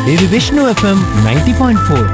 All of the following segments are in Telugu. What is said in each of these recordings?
ఇది Vishnu FM ninety point four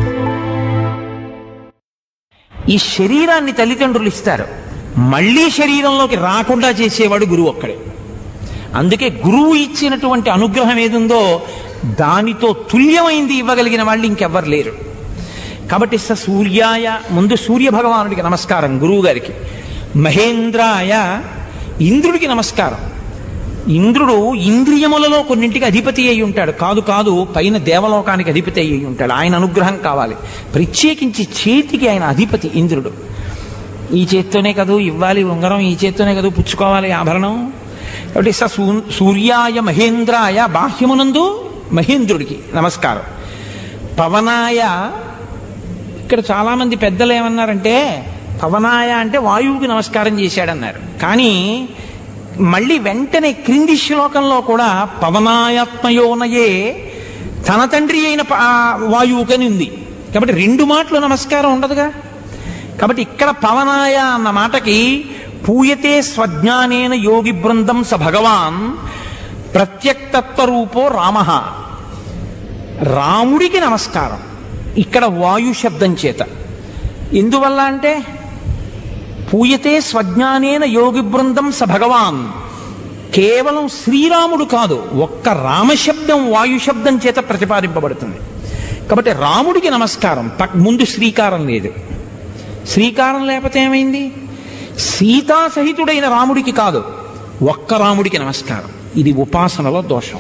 ఈ శరీరాన్ని తల్లిదండ్రులు ఇస్తారు మళ్ళీ శరీరంలోకి రాకుండా చేసేవాడు గురువు ఒక్కడే అందుకే గురువు ఇచ్చినటువంటి అనుగ్రహం ఏదుందో దానితో తుల్యమైంది ఇవ్వగలిగిన వాళ్ళు ఇంకెవ్వరు లేరు కాబట్టి స సూర్యాయ ముందు సూర్య భగవానుడికి నమస్కారం గురువు గారికి మహేంద్రాయ ఇంద్రుడికి నమస్కారం ఇంద్రుడు ఇంద్రియములలో కొన్నింటికి అధిపతి అయి ఉంటాడు కాదు కాదు పైన దేవలోకానికి అధిపతి అయి ఉంటాడు ఆయన అనుగ్రహం కావాలి ప్రత్యేకించి చేతికి ఆయన అధిపతి ఇంద్రుడు ఈ చేత్తోనే కదూ ఇవ్వాలి ఉంగరం ఈ చేత్తోనే కదూ పుచ్చుకోవాలి ఆభరణం కాబట్టి స సూ- సూర్యాయ మహేంద్రాయ బాహ్యమునందు మహేంద్రుడికి నమస్కారం పవనాయ ఇక్కడ చాలామంది పెద్దలు ఏమన్నారంటే పవనాయ అంటే వాయువుకి నమస్కారం చేశాడన్నారు కానీ మళ్ళీ వెంటనే క్రింది శ్లోకంలో కూడా పవనాయాత్మయోనయే తన తండ్రి అయిన ప- ఆ వాయువుకని ఉంది కాబట్టి రెండు మాటలు నమస్కారం ఉండదుగా కాబట్టి ఇక్కడ పవనాయ అన్న మాటకి పూయతే స్వజ్ఞానేన యోగి బృందం స భగవాన్ ప్రత్యక్తత్వరూపో రామ రాముడికి నమస్కారం ఇక్కడ వాయు శబ్దం చేత ఎందువల్ల అంటే పూయతే స్వజ్ఞానేన యోగి బృందం స భగవాన్ కేవలం శ్రీరాముడు కాదు ఒక్క రామశబ్దం వాయు శబ్దం చేత ప్రతిపాదింపబడుతుంది కాబట్టి రాముడికి నమస్కారం పక్- ముందు శ్రీకారం లేదు శ్రీకారం లేకపోతే ఏమైంది సీతా సహితుడైన రాముడికి కాదు ఒక్క రాముడికి నమస్కారం ఇది ఉపాసనలో దోషం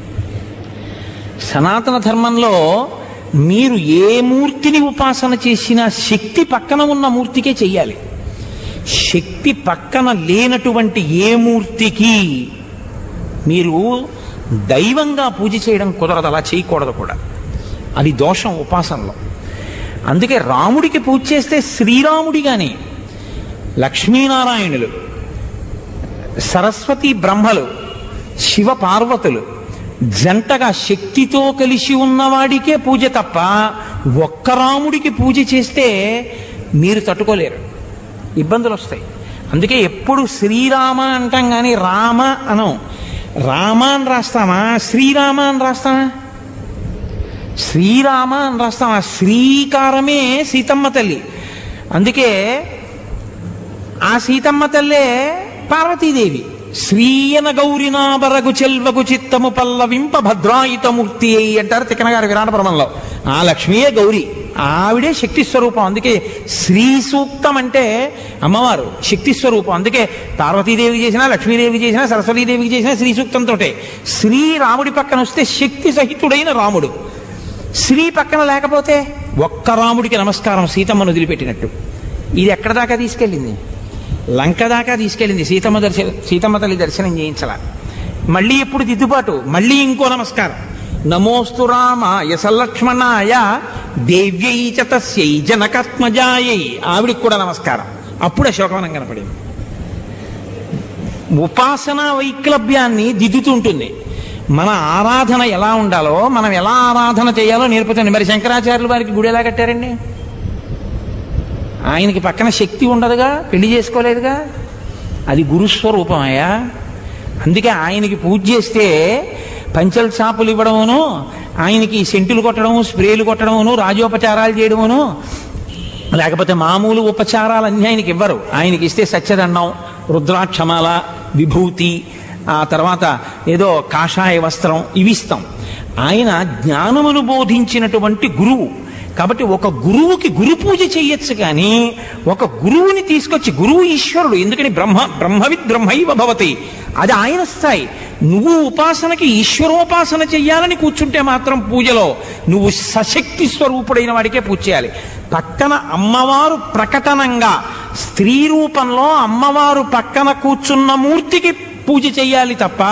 సనాతన ధర్మంలో మీరు ఏ మూర్తిని ఉపాసన చేసినా శక్తి పక్కన ఉన్న మూర్తికే చెయ్యాలి శక్తి పక్కన లేనటువంటి ఏ మూర్తికి మీరు దైవంగా పూజ చేయడం కుదరదు అలా చేయకూడదు కూడా అది దోషం ఉపాసనలో అందుకే రాముడికి పూజ చేస్తే శ్రీరాముడిగానే లక్ష్మీనారాయణులు సరస్వతి బ్రహ్మలు శివ పార్వతులు జంటగా శక్తితో కలిసి ఉన్నవాడికే పూజ తప్ప ఒక్క రాముడికి పూజ చేస్తే మీరు తట్టుకోలేరు ఇబ్బందులు వస్తాయి అందుకే ఎప్పుడు శ్రీరామ అంటాం కానీ రామ అనం రామ అని రాస్తామా శ్రీరామ అని రాస్తామా శ్రీరామ అని రాస్తామా శ్రీకారమే సీతమ్మ తల్లి అందుకే ఆ సీతమ్మ తల్లే పార్వతీదేవి శ్రీయన గౌరినాబరగు చెల్వగు చిత్తము పల్లవింప భద్రాయుతమూర్తి అయి అంటారు తిక్కన గారి విరాట బ్రహ్మంలో ఆ లక్ష్మీయే గౌరి ఆవిడే శక్తి స్వరూపం అందుకే శ్రీ సూక్తం అంటే అమ్మవారు శక్తి స్వరూపం అందుకే పార్వతీదేవి చేసినా లక్ష్మీదేవి చేసినా సరస్వతీదేవికి చేసినా శ్రీ సూక్తంతో శ్రీ రాముడి పక్కన వస్తే శక్తి సహితుడైన రాముడు శ్రీ పక్కన లేకపోతే ఒక్క రాముడికి నమస్కారం సీతమ్మను వదిలిపెట్టినట్టు ఇది ఎక్కడ దాకా తీసుకెళ్ళింది లంక దాకా తీసుకెళ్ళింది సీతమ్మ దర్శనం సీతమ్మ తల్లి దర్శనం చేయించాల మళ్ళీ ఎప్పుడు దిద్దుబాటు మళ్ళీ ఇంకో నమస్కారం నమోస్తు రామాయ సల్లక్ష్మణాయ దేవ్యై చ తస్యై జనకాత్మజాయై ఆవిడికి కూడా నమస్కారం అప్పుడు అశోకవనం కనపడింది ఉపాసనా వైక్లభ్యాన్ని దిద్దుతుంటుంది మన ఆరాధన ఎలా ఉండాలో మనం ఎలా ఆరాధన చేయాలో నేర్పుతుంది మరి శంకరాచార్యుల వారికి గుడి ఎలా కట్టారండి ఆయనకి పక్కన శక్తి ఉండదుగా పెళ్లి చేసుకోలేదుగా అది గురుస్వరూపమయ్యా అందుకే ఆయనకి పూజ చేస్తే పంచల్ చాపులు ఇవ్వడమును ఆయనకి సెంటులు కొట్టడము స్ప్రేలు కొట్టడమును రాజోపచారాలు చేయడమును లేకపోతే మామూలు ఉపచారాలన్నీ ఆయనకి ఇవ్వరు ఆయనకి ఇస్తే సత్యదండం రుద్రాక్షమాల విభూతి ఆ తర్వాత ఏదో కాషాయ వస్త్రం ఇవి ఇస్తాం ఆయన జ్ఞానమును బోధించినటువంటి గురువు కాబట్టి ఒక గురువుకి గురు పూజ చేయొచ్చు కానీ ఒక గురువుని తీసుకొచ్చి గురువు ఈశ్వరుడు ఎందుకని బ్రహ్మ బ్రహ్మవిద్ బ్రహ్మైవ భవతి అది ఆయన స్థాయి నువ్వు ఉపాసనకి ఈశ్వరోపాసన చెయ్యాలని కూర్చుంటే మాత్రం పూజలో నువ్వు సశక్తి స్వరూపుడైన వాడికే పూజ చేయాలి పక్కన అమ్మవారు ప్రకటనంగా స్త్రీ రూపంలో అమ్మవారు పక్కన కూర్చున్న మూర్తికి పూజ చెయ్యాలి తప్ప